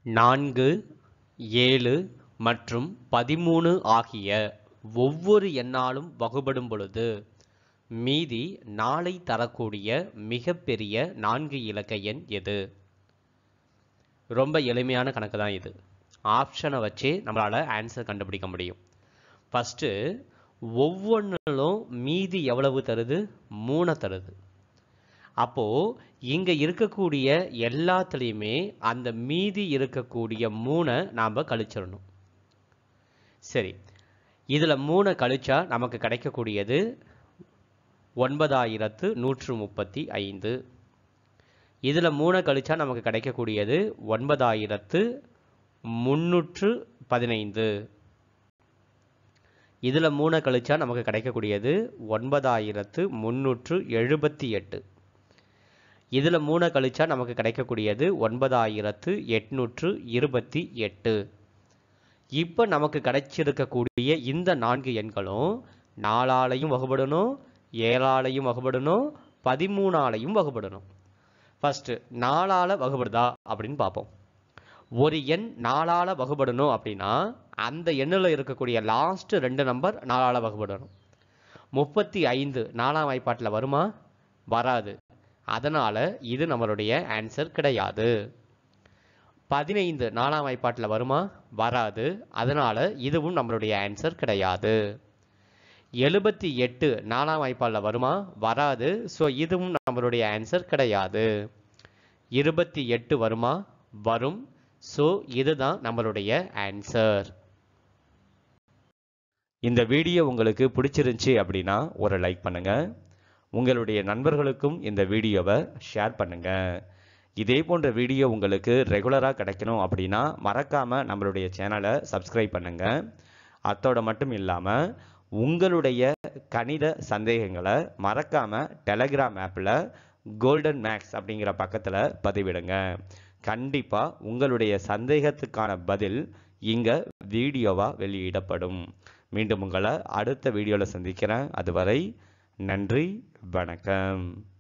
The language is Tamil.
நான்கு ஏழு மற்றும் பதிமூணு ஆகிய ஒவ்வொரு எண்ணாலும் வகுபடும் பொழுது மீதி நாலை தரக்கூடிய மிகப்பெரிய நான்கு இலக்க எண் எது ரொம்ப எளிமையான கணக்கு தான் இது ஆப்ஷனை வச்சு நம்மளால் ஆன்சர் கண்டுபிடிக்க முடியும் ஃபஸ்ட்டு ஒவ்வொன்றிலும் மீதி எவ்வளவு தருது மூணை தருது அப்போது இங்கே இருக்கக்கூடிய எல்லாத்துலேயுமே அந்த மீதி இருக்கக்கூடிய மூணை நாம் கழிச்சிடணும் சரி இதில் மூணை கழிச்சா நமக்கு கிடைக்கக்கூடியது ஒன்பதாயிரத்து நூற்று முப்பத்தி ஐந்து இதில் மூணை கழிச்சா நமக்கு கிடைக்கக்கூடியது ஒன்பதாயிரத்து முந்நூற்று பதினைந்து இதில் மூணை கழிச்சா நமக்கு கிடைக்கக்கூடியது ஒன்பதாயிரத்து முந்நூற்று எழுபத்தி எட்டு இதில் மூணை கழிச்சா நமக்கு கிடைக்கக்கூடியது ஒன்பதாயிரத்து எட்நூற்று இருபத்தி எட்டு இப்போ நமக்கு கிடைச்சிருக்கக்கூடிய இந்த நான்கு எண்களும் நாலாலையும் வகுபடணும் ஏழாலையும் வகுபடணும் பதிமூணாலையும் வகுபடணும் ஃபஸ்ட்டு நாலால் வகுபடுதா அப்படின்னு பார்ப்போம் ஒரு எண் நாலால் வகுபடணும் அப்படின்னா அந்த எண்ணில் இருக்கக்கூடிய லாஸ்ட் ரெண்டு நம்பர் நாலால் வகுபடணும் முப்பத்தி ஐந்து நாலாம் வாய்ப்பாட்டில் வருமா வராது அதனால் இது நம்மளுடைய ஆன்சர் கிடையாது பதினைந்து நாலாம் வாய்ப்பாட்டில் வருமா வராது அதனால் இதுவும் நம்மளுடைய ஆன்சர் கிடையாது எழுபத்தி எட்டு நாலாம் வாய்ப்பாடில் வருமா வராது ஸோ இதுவும் நம்மளுடைய ஆன்சர் கிடையாது இருபத்தி எட்டு வருமா வரும் ஸோ இதுதான் நம்மளுடைய ஆன்சர் இந்த வீடியோ உங்களுக்கு பிடிச்சிருந்துச்சி அப்படின்னா ஒரு லைக் பண்ணுங்கள் உங்களுடைய நண்பர்களுக்கும் இந்த வீடியோவை ஷேர் பண்ணுங்கள் இதே போன்ற வீடியோ உங்களுக்கு ரெகுலராக கிடைக்கணும் அப்படின்னா மறக்காமல் நம்மளுடைய சேனலை சப்ஸ்கிரைப் பண்ணுங்கள் அத்தோட மட்டும் இல்லாமல் உங்களுடைய கணித சந்தேகங்களை மறக்காமல் டெலகிராம் ஆப்பில் கோல்டன் மேக்ஸ் அப்படிங்கிற பக்கத்தில் பதிவிடுங்க கண்டிப்பாக உங்களுடைய சந்தேகத்துக்கான பதில் இங்கே வீடியோவாக வெளியிடப்படும் மீண்டும் உங்களை அடுத்த வீடியோவில் சந்திக்கிறேன் அதுவரை நன்றி வணக்கம்